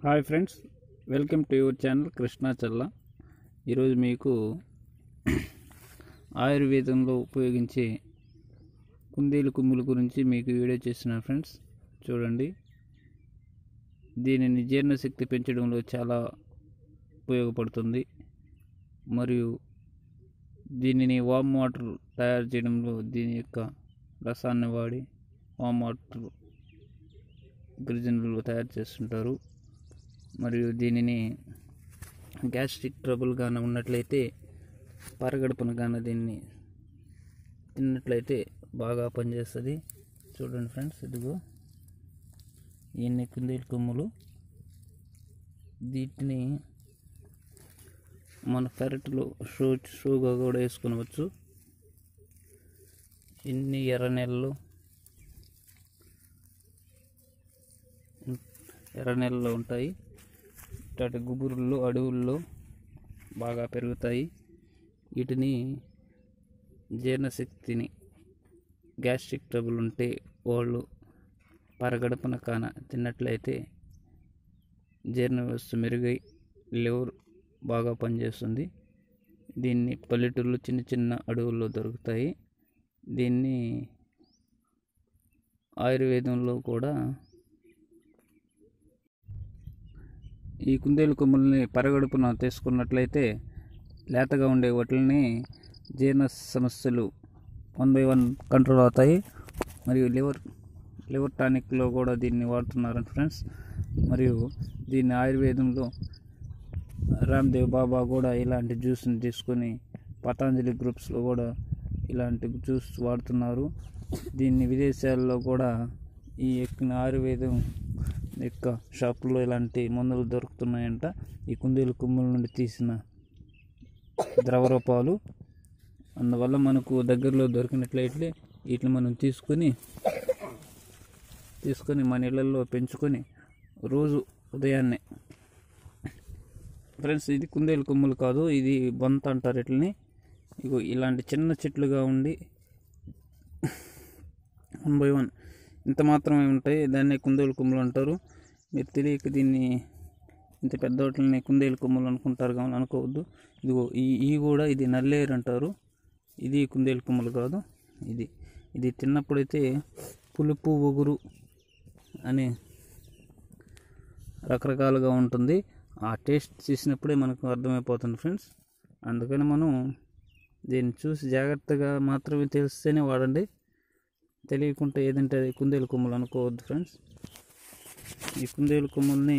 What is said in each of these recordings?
hi friends welcome to your channel Krishna Challa ఈరోజు మీకు ఆయుర్వేదంలో ఉపయోగించే కుందేలు కుమ్ముల గురించి మీకు వీడియో చేస్తున్నాను ఫ్రెండ్స్ చూడండి దీనిని జీర్ణశక్తి పెంచడంలో చాలా ఉపయోగపడుతుంది మరియు దీనిని వామ్ వాటర్ తయారు చేయడంలో దీని యొక్క రసాన్ని వాడి వామ్ వాటర్ గిరిజనులు తయారు చేస్తుంటారు మరియు దీనిని గ్యాస్ట్రిక్ ట్రబుల్ కానీ ఉన్నట్లయితే పరగడుపున కానీ దీన్ని తిన్నట్లయితే బాగా పనిచేస్తుంది చూడండి ఫ్రెండ్స్ ఇదిగో ఇవన్నీ కుందేలు కొమ్ములు వీటిని మన పెరట్లో షో షోగా కూడా వేసుకునవచ్చు ఇన్ని ఎర్ర నెలలు ఎర్ర నెలలో ఉంటాయి ఇట్లాంటి గుబురుల్లో అడవుల్లో బాగా పెరుగుతాయి వీటిని జీర్ణశక్తిని గ్యాస్ట్రిక్ ట్రబుల్ ఉంటే వాళ్ళు పరగడుపున కాన తిన్నట్లయితే జీర్ణ వ్యవస్థ మెరుగై లివర్ బాగా పనిచేస్తుంది దీన్ని పల్లెటూరులో చిన్న చిన్న అడవుల్లో దొరుకుతాయి దీన్ని ఆయుర్వేదంలో కూడా ఈ కుందేలు కొమ్ముల్ని పరగడుపున తీసుకున్నట్లయితే లేతగా ఉండే వాటిని జీర్ణ సమస్యలు వన్ బై వన్ కంట్రోల్ అవుతాయి మరియు లివర్ లివర్ టానిక్లో కూడా దీన్ని వాడుతున్నారు ఫ్రెండ్స్ మరియు దీన్ని ఆయుర్వేదంలో రామ్దేవ్ బాబా కూడా ఇలాంటి జ్యూస్ని తీసుకొని పతాంజలి గ్రూప్స్లో కూడా ఇలాంటి జ్యూస్ వాడుతున్నారు దీన్ని విదేశాల్లో కూడా ఈ ఎక్కిన ఆయుర్వేదం యొక్క షాపుల్లో ఇలాంటి మందులు దొరుకుతున్నాయంట ఈ కుందేలు కొమ్ముల నుండి తీసిన ద్రవ రూపాలు అందువల్ల మనకు దగ్గరలో దొరికినట్లయితే వీటిని మనం తీసుకొని తీసుకొని మన ఇళ్ళల్లో పెంచుకొని రోజు ఉదయాన్నే ఫ్రెండ్స్ ఇది కుందేలు కొమ్ములు కాదు ఇది బొంత అంటారు వీటిని ఇగో ఇలాంటి చిన్న చెట్లుగా ఉండి వన్ బై వన్ ఇంత మాత్రమే ఉంటాయి దాన్ని కుందేలు కొమ్ములు అంటారు మీరు తెలియక దీన్ని ఇంత పెద్ద వాటిని కుందేలు కొమ్ములు అనుకుంటారు కానీ అనుకోవద్దు ఇదిగో ఈ ఈ కూడా ఇది నల్లేరు అంటారు ఇది కుందేలు కొమ్ములు కాదు ఇది ఇది తిన్నప్పుడైతే పులుపు ఒగురు అని రకరకాలుగా ఉంటుంది ఆ టేస్ట్ చేసినప్పుడే మనకు అర్థమైపోతుంది ఫ్రెండ్స్ అందుకని మనం దీన్ని చూసి జాగ్రత్తగా మాత్రమే తెలిస్తేనే వాడండి తెలియకుండా ఏదంటే అది కుందేలు కొమ్ములు అనుకోవద్దు ఫ్రెండ్స్ ఈ కుందేలు కొమ్ముల్ని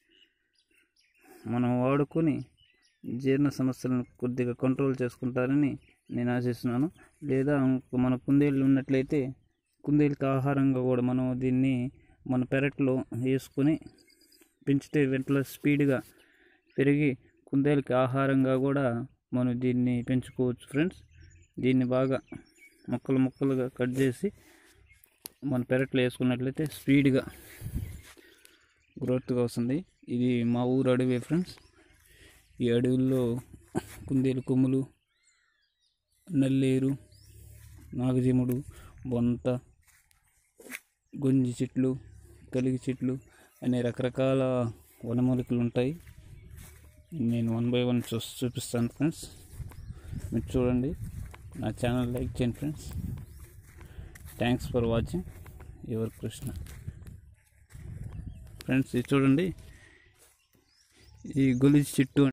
మనం వాడుకొని జీర్ణ సమస్యలను కొద్దిగా కంట్రోల్ చేసుకుంటారని నేను ఆశిస్తున్నాను లేదా మన కుందేళ్ళు ఉన్నట్లయితే కుందేలుకి ఆహారంగా కూడా మనం దీన్ని మన పెరట్లో వేసుకొని పెంచితే వెంటనే స్పీడ్గా పెరిగి కుందేలుకి ఆహారంగా కూడా మనం దీన్ని పెంచుకోవచ్చు ఫ్రెండ్స్ దీన్ని బాగా ముక్కలు ముక్కలుగా కట్ చేసి మన పెరట్లో వేసుకున్నట్లయితే స్పీడ్గా గ్రోత్గా వస్తుంది ఇది మా ఊరు అడవి ఫ్రెండ్స్ ఈ అడవుల్లో కుందేలు కొమ్ములు నల్లేరు నాగజీముడు బొంత గొంజి చెట్లు కలిగి చెట్లు అనే రకరకాల వనమూలికలు ఉంటాయి నేను వన్ బై వన్ చూ చూపిస్తాను ఫ్రెండ్స్ మీరు చూడండి నా ఛానల్ లైక్ చేయండి friends thanks for watching your Krishna friends ఇది చూడండి ఈ గొలిజి చెట్టు